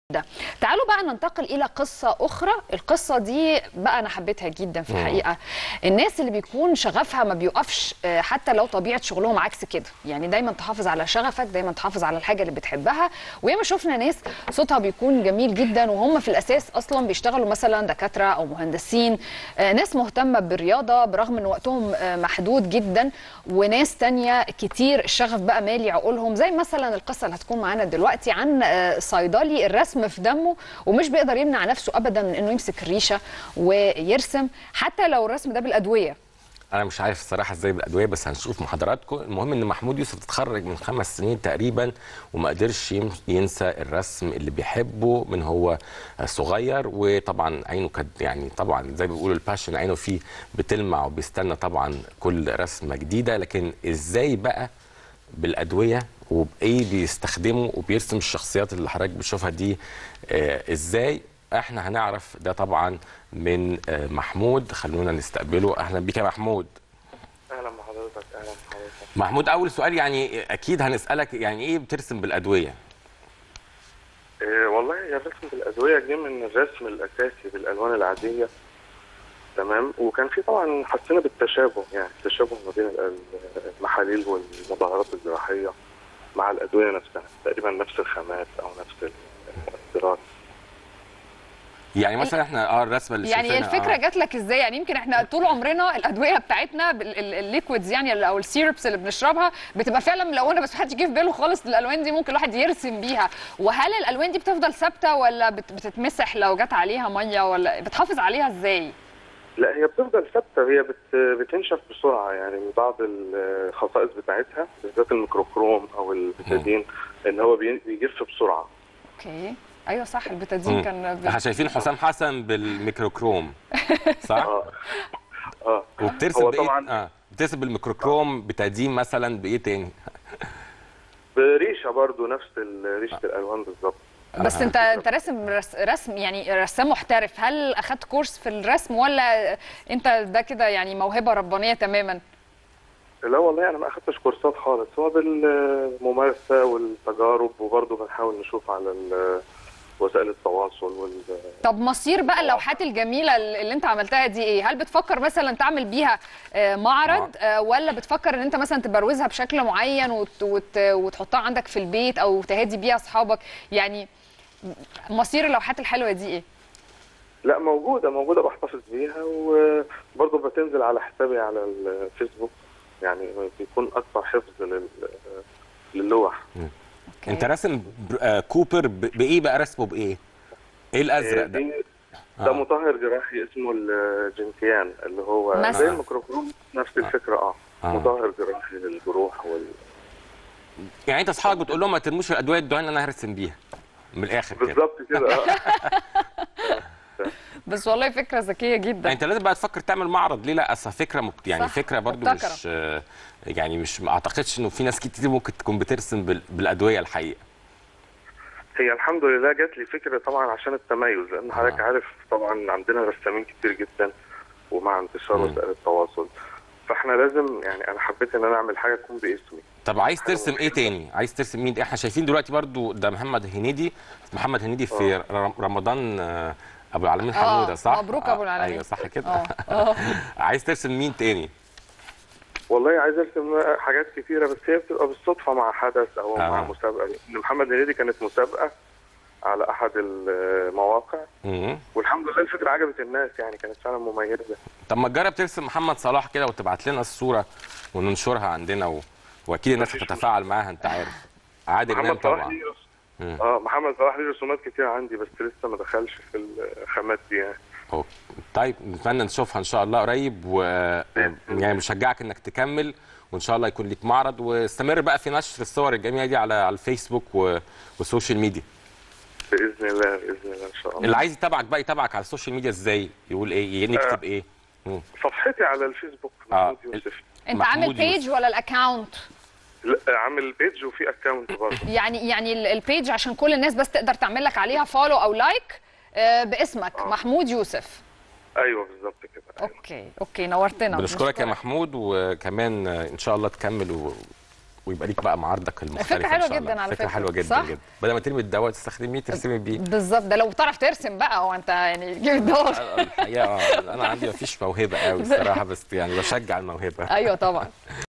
ده تعالوا بقى ننتقل الى قصه اخرى القصه دي بقى انا حبيتها جدا في الحقيقه الناس اللي بيكون شغفها ما بيوقفش آه، حتى لو طبيعه شغلهم عكس كده يعني دايما تحافظ على شغفك دايما تحافظ على الحاجه اللي بتحبها وياما شفنا ناس صوتها بيكون جميل جدا وهم في الاساس اصلا بيشتغلوا مثلا دكاتره او مهندسين آه، ناس مهتمه بالرياضه برغم ان وقتهم آه، محدود جدا وناس تانية كتير الشغف بقى مالي عقولهم زي مثلا القصه اللي هتكون معانا دلوقتي عن آه، صيدلي الرسم في دمه ومش بيقدر يمنع نفسه ابدا من انه يمسك الريشه ويرسم حتى لو الرسم ده بالادويه انا مش عارف الصراحه ازاي بالادويه بس هنشوف مع حضراتكم المهم ان محمود يوسف اتخرج من خمس سنين تقريبا وما قدرش يم- ينسى الرسم اللي بيحبه من هو صغير وطبعا عينه كانت يعني طبعا زي ما بيقولوا الباشن عينه فيه بتلمع وبيستنى طبعا كل رسمه جديده لكن ازاي بقى بالادويه وبايه بيستخدمه وبيرسم الشخصيات اللي حضرتك بتشوفها دي آه ازاي احنا هنعرف ده طبعا من آه محمود خلونا نستقبله اهلا بيك يا محمود اهلا بحضرتك اهلا بحضرتك محمود اول سؤال يعني اكيد هنسالك يعني ايه بترسم بالادويه إيه والله هي الرسم بالادويه جه من الرسم الاساسي بالالوان العاديه تمام وكان في طبعا حسينا بالتشابه يعني التشابه ما بين ال- المحاليل والمظاهرات الجراحيه مع الادويه نفسها تقريبا نفس الخامات او نفس الاصدارات يعني مثلا احنا اه الرسمه اللي يعني شايفينها، الفكره آه. جات لك ازاي يعني يمكن احنا طول عمرنا الادويه بتاعتنا بال- ال- الليكويدز يعني او السيربس اللي بنشربها بتبقى فعلا ملونه بس محدش جه في باله خالص الالوان دي ممكن الواحد يرسم بيها وهل الالوان دي بتفضل ثابته ولا بت- بتتمسح لو جت عليها ميه ولا بتحافظ عليها ازاي لا هي بتفضل ثابته هي بت بتنشف بسرعه يعني من بعض الخصائص بتاعتها بالذات الميكروكروم او البتادين ان هو بي- بيجف بسرعه اوكي ايوه صح البتادين مم. كان بي- احنا شايفين حسام حسن بالميكروكروم صح اه اه وبترسم هو بايه طبعاً- اه بترسم بالميكروكروم بتقديم مثلا بايه تاني بريشه برضو نفس ال- ريشه الالوان بالظبط بس آه. انت انت راسم رس- رسم يعني رسام محترف هل اخدت كورس في الرسم ولا انت ده كده يعني موهبه ربانيه تماما لا والله انا ما اخدتش كورسات خالص هو بالممارسه والتجارب وبرضه بنحاول نشوف على ال- وسائل التواصل وال طب مصير بقى اللوحات الجميله اللي انت عملتها دي ايه هل بتفكر مثلا تعمل بيها آه، معرض آه، ولا بتفكر ان انت مثلا تبروزها بشكل معين وت- وت- وتحطها عندك في البيت او تهدي بيها اصحابك يعني مصير اللوحات الحلوه دي ايه لا موجوده موجوده بحتفظ بيها وبرضه بتنزل على حسابي على الفيسبوك يعني بيكون اكثر حفظ لل للوح أوكي. انت راسم ب- آه كوبر ب- بايه بقى رسمه بايه ايه الازرق ده دي- ده آه. مطهر جراحي اسمه الجنتيان اللي هو مثلا. زي الميكروكروم نفس الفكره اه آه. مطهر جراحي للجروح وال... يعني انت اصحابك بتقول لهم ما ترموش الادويه الدهان اللي انا هرسم بيها من الاخر كده بالظبط كده اه بس والله فكره ذكيه يعني جدا انت لازم بقى تفكر تعمل معرض ليه لا اصل فكره مبت... يعني صح، فكره برضو مبتكرة. مش آه، يعني مش ما اعتقدش انه في ناس كتير ممكن تكون بترسم بال... بالادويه الحقيقه هي الحمد لله جات لي فكره طبعا عشان التميز لان حضرتك آه. عارف طبعا عندنا رسامين كتير جدا ومع انتشار مم. وسائل التواصل فاحنا لازم يعني انا حبيت ان انا اعمل حاجه تكون باسمي طب عايز ترسم ايه تاني عايز ترسم مين احنا شايفين دلوقتي برضو ده محمد هنيدي محمد هنيدي في ر- رمضان آه، ابو العالمين آه، حموده صح مبروك أبو العالمين. ايوه صح كده اه اه عايز ترسم مين تاني والله عايز ارسم حاجات كتيره بس هي بتبقى بالصدفه مع حدث او آه. مع مسابقه ان محمد هنيدي كانت مسابقه على احد المواقع مم. والحمد لله الفكره عجبت الناس يعني كانت فعلا مميزه طب ما تجرب ترسم محمد صلاح كده وتبعت لنا الصوره وننشرها عندنا و... واكيد الناس مفيش هتتفاعل معاها انت عارف عادل امام محمد صلاح طبعا ليه مم. اه محمد صلاح ليه رسومات كتير عندي بس لسه ما دخلش في الخامات دي يعني أوه. طيب نتمنى نشوفها ان شاء الله قريب و يعني بشجعك انك تكمل وان شاء الله يكون ليك معرض واستمر بقى في نشر الصور الجميله دي على على الفيسبوك و... والسوشيال ميديا باذن الله باذن الله ان شاء الله اللي عايز يتابعك بقى يتابعك على السوشيال ميديا ازاي يقول ايه نكتب ايه مم. صفحتي على الفيسبوك آه. محمود يوسف انت محمود عامل بيج يوسف. ولا الاكونت لا عامل بيج وفي اكونت برضه يعني يعني ال- البيج عشان كل الناس بس تقدر تعمل لك عليها فولو او لايك آه، باسمك محمود يوسف ايوه بالظبط كده أيوة. اوكي اوكي نورتنا بنشكرك يا محمود وكمان ان شاء الله تكمل و... ويبقى ليك بقى معارضك المختلفه فكرة إن حلوة شاء الله. جدا على فكره فكرة. حلوه جدا صح؟ جدا بدل ما ترمي الدواء تستخدميه ترسمي بيه بالظبط ده لو بتعرف ترسم بقى هو انت يعني تجيب الدواء الحقيقه آه، انا عندي مفيش موهبه قوي الصراحه بس يعني بشجع الموهبه ايوه طبعا